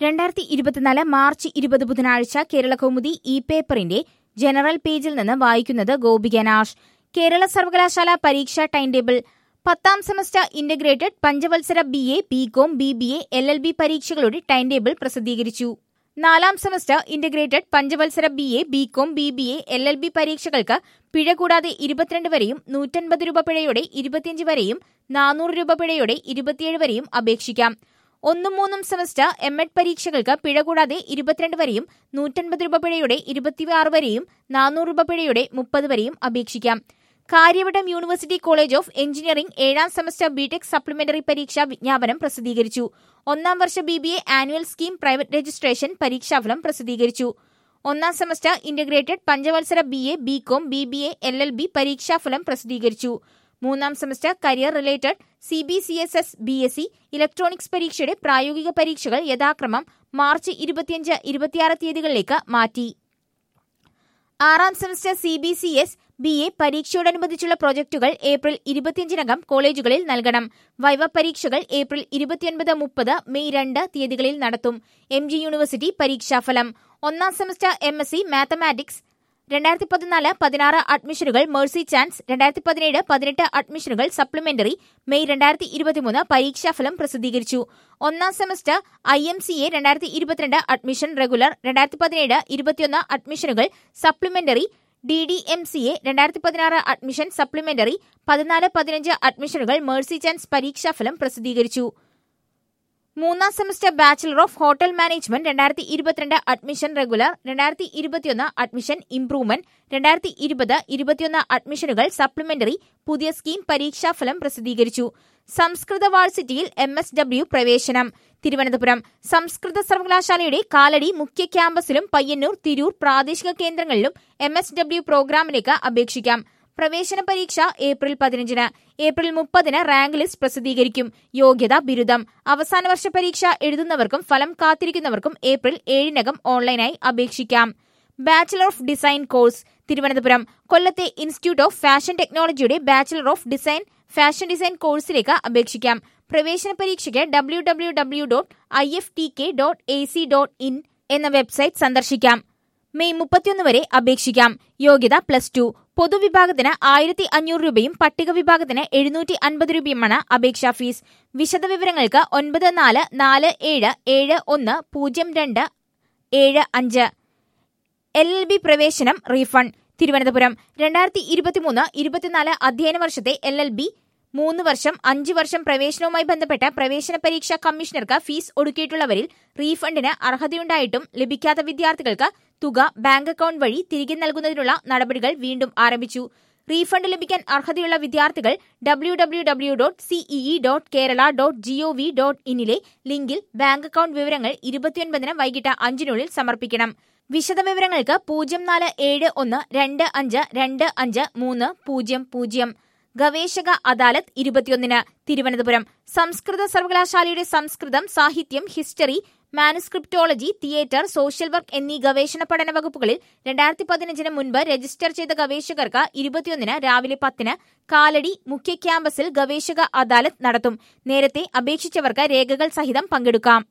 രണ്ടായിരത്തി ഇരുപത്തിനാല് മാർച്ച് ഇരുപത് ബുധനാഴ്ച കേരള കൗമുദി ഇ പേപ്പറിന്റെ ജനറൽ പേജിൽ നിന്ന് വായിക്കുന്നത് ഗോപികനാഷ് കേരള സർവകലാശാല പരീക്ഷാ ടൈം ടേബിൾ പത്താം സെമസ്റ്റർ ഇന്റഗ്രേറ്റഡ് പഞ്ചവത്സര B A B com B B A L L B പരീക്ഷകളുടെ ടൈം ടേബിൾ പ്രസിദ്ധീകരിച്ചു നാലാം സെമസ്റ്റർ ഇന്റഗ്രേറ്റഡ് പഞ്ചവത്സര B A B com B B A L L B പരീക്ഷകൾക്ക് പിഴ കൂടാതെ ഇരുപത്തിരണ്ട് വരെയും നൂറ്റൻപത് രൂപ പിഴയോടെ ഇരുപത്തിയഞ്ച് വരെയും നാനൂറ് രൂപ പിഴയോടെ ഇരുപത്തിയേഴ് വരെയും അപേക്ഷിക്കാം ഒന്നും മൂന്നും സെമസ്റ്റർ എം എഡ് പരീക്ഷകൾക്ക് പിഴ കൂടാതെ ഇരുപത്തിരണ്ട് വരെയും നൂറ്റൻപത് രൂപ പിഴയുടെ ഇരുപത്തിയാറ് വരെയും നാനൂറ് രൂപ പിഴയുടെ മുപ്പത് വരെയും അപേക്ഷിക്കാം Kariavattom university college of engineering ഏഴാം സെമസ്റ്റർ ബിടെക് സപ്ലിമെന്ററി പരീക്ഷാ വിജ്ഞാപനം പ്രസിദ്ധീകരിച്ചു ഒന്നാം വർഷ B B A annual scheme private registration പരീക്ഷാഫലം പ്രസിദ്ധീകരിച്ചു ഒന്നാം സെമസ്റ്റർ ഇന്റഗ്രേറ്റഡ് പഞ്ചവത്സര B A B com B B A L L B പരീക്ഷാഫലം പ്രസിദ്ധീകരിച്ചു മൂന്നാം semester career related C B C S S B S C electronics പരീക്ഷയുടെ പ്രായോഗിക പരീക്ഷകൾ യഥാക്രമം മാർച്ച് ഇരുപത്തിയഞ്ച് ഇരുപത്തിയാറ് തീയതികളിലേക്ക് മാറ്റി ആറാം semester C B C S B A പരീക്ഷയോടനുബന്ധിച്ചുള്ള പ്രൊജക്ടുകൾ ഏപ്രിൽ ഇരുപത്തിയഞ്ചിനകം കോളേജുകളിൽ നൽകണം വൈവ പരീക്ഷകൾ ഏപ്രിൽ ഇരുപത്തിയൊൻപത് മുപ്പത് മെയ് രണ്ട് തീയതികളിൽ നടത്തും എം ജി യൂണിവേഴ്സിറ്റി പരീക്ഷാഫലം ഒന്നാം semester M S C mathematics രണ്ടായിരത്തി പതിനാല് പതിനാറ് അഡ്മിഷനുകൾ മേഴ്സി ചാൻസ് രണ്ടായിരത്തി പതിനേഴ് പതിനെട്ട് അഡ്മിഷനുകൾ സപ്ലിമെന്ററി മെയ് രണ്ടായിരത്തി ഇരുപത്തിമൂന്ന് പരീക്ഷാഫലം പ്രസിദ്ധീകരിച്ചു ഒന്നാം semester I M C A രണ്ടായിരത്തി ഇരുപത്തിരണ്ട് അഡ്മിഷൻ റെഗുലർ രണ്ടായിരത്തി പതിനേഴ് ഇരുപത്തിയൊന്ന് അഡ്മിഷനുകൾ supplementary D D M C A രണ്ടായിരത്തി പതിനാറ് അഡ്മിഷൻ സപ്ലിമെന്ററി പതിനാല് പതിനഞ്ച് അഡ്മിഷനുകൾ മേഴ്സി ചാൻസ് പരീക്ഷാഫലം പ്രസിദ്ധീകരിച്ചു മൂന്നാം semester bachelor of hotel management രണ്ടായിരത്തി ഇരുപത്തിരണ്ട് അഡ്മിഷൻ റെഗുലർ രണ്ടായിരത്തി ഇരുപത്തിയൊന്ന് അഡ്മിഷൻ ഇംപ്രൂവ്മെന്റ് രണ്ടായിരത്തി ഇരുപത് ഇരുപത്തിയൊന്ന് അഡ്മിഷനുകൾ സപ്ലിമെന്ററി പുതിയ സ്കീം പരീക്ഷാഫലം പ്രസിദ്ധീകരിച്ചു സംസ്കൃത വാഴ്സിറ്റിയിൽ എം എസ് ഡബ്ല്യു പ്രവേശനം തിരുവനന്തപുരം സംസ്കൃത സർവകലാശാലയുടെ കാലടി മുഖ്യ ക്യാമ്പസിലും പയ്യന്നൂർ തിരൂർ പ്രാദേശിക കേന്ദ്രങ്ങളിലും എം എസ് ഡബ്ല്യു പ്രോഗ്രാമിലേക്ക് അപേക്ഷിക്കാം പ്രവേശന പരീക്ഷ ഏപ്രിൽ പതിനഞ്ചിന് ഏപ്രിൽ മുപ്പതിന് റാങ്ക് ലിസ്റ്റ് പ്രസിദ്ധീകരിക്കും യോഗ്യത ബിരുദം അവസാന വർഷ പരീക്ഷ എഴുതുന്നവർക്കും ഫലം കാത്തിരിക്കുന്നവർക്കും ഏപ്രിൽ ഏഴിനകം ഓൺലൈനായി അപേക്ഷിക്കാം bachelor of design course Thiruvananthapuram കൊല്ലത്തെ ഇൻസ്റ്റിറ്റ്യൂട്ട് ഓഫ് ഫാഷൻ ടെക്നോളജിയുടെ bachelor of design fashion design കോഴ്സിലേക്ക് അപേക്ഷിക്കാം പ്രവേശന പരീക്ഷയ്ക്ക് W W W dot I F T K dot A C dot in എന്ന വെബ്സൈറ്റ് സന്ദർശിക്കാം മെയ് മുപ്പത്തിയൊന്ന് വരെ അപേക്ഷിക്കാം യോഗ്യത പ്ലസ് ടു പൊതുവിഭാഗത്തിന് ആയിരത്തി അഞ്ഞൂറ് രൂപയും പട്ടിക വിഭാഗത്തിന് എഴുന്നൂറ്റി അൻപത് രൂപയുമാണ് അപേക്ഷാ ഫീസ് വിശദവിവരങ്ങൾക്ക് ഒൻപത് നാല് നാല് ഏഴ് ഏഴ് ഒന്ന് പൂജ്യം രണ്ട് ഏഴ് അഞ്ച് എൽ എൽ ബി പ്രവേശനം റീഫണ്ട് തിരുവനന്തപുരം രണ്ടായിരത്തി ഇരുപത്തിമൂന്ന് ഇരുപത്തിനാല് അധ്യയന വർഷത്തെ എൽ എൽ ബി മൂന്ന് വർഷം അഞ്ച് വർഷം പ്രവേശനവുമായി ബന്ധപ്പെട്ട പ്രവേശന പരീക്ഷാ കമ്മീഷണർക്ക് ഫീസ് ഒടുക്കിയിട്ടുള്ളവരിൽ റീഫണ്ടിന് അർഹതയുണ്ടായിട്ടും ലഭിക്കാത്ത വിദ്യാർത്ഥികൾക്ക് തുക ബാങ്ക് അക്കൌണ്ട് വഴി തിരികെ നൽകുന്നതിനുള്ള നടപടികൾ വീണ്ടും ആരംഭിച്ചു റീഫണ്ട് ലഭിക്കാൻ അർഹതയുള്ള വിദ്യാർത്ഥികൾ W W W dot CEE dot Kerala dot GOV dot ഇന്നിലെ ലിങ്കിൽ ബാങ്ക് അക്കൌണ്ട് വിവരങ്ങൾ ഇരുപത്തിയൊൻപതിന് വൈകിട്ട് അഞ്ചിനുള്ളിൽ സമർപ്പിക്കണം വിശദവിവരങ്ങൾക്ക് പൂജ്യം നാല് ഏഴ് ഒന്ന് രണ്ട് അഞ്ച് രണ്ട് അഞ്ച് മൂന്ന് പൂജ്യം പൂജ്യം ഗവേഷക അദാലത്ത് ഇരുപത്തിയൊന്നിന് തിരുവനന്തപുരം സംസ്കൃത സർവകലാശാലയുടെ സംസ്കൃതം സാഹിത്യം history manuscriptology theatre social work എന്നീ ഗവേഷണ പഠന വകുപ്പുകളിൽ രണ്ടായിരത്തി പതിനഞ്ചിന് മുൻപ് രജിസ്റ്റർ ചെയ്ത ഗവേഷകർക്ക് ഇരുപത്തിയൊന്നിന് രാവിലെ പത്തിന് കാലടി മുഖ്യ ക്യാമ്പസിൽ ഗവേഷക അദാലത്ത് നടത്തും നേരത്തെ അപേക്ഷിച്ചവർക്ക് രേഖകൾ സഹിതം പങ്കെടുക്കാം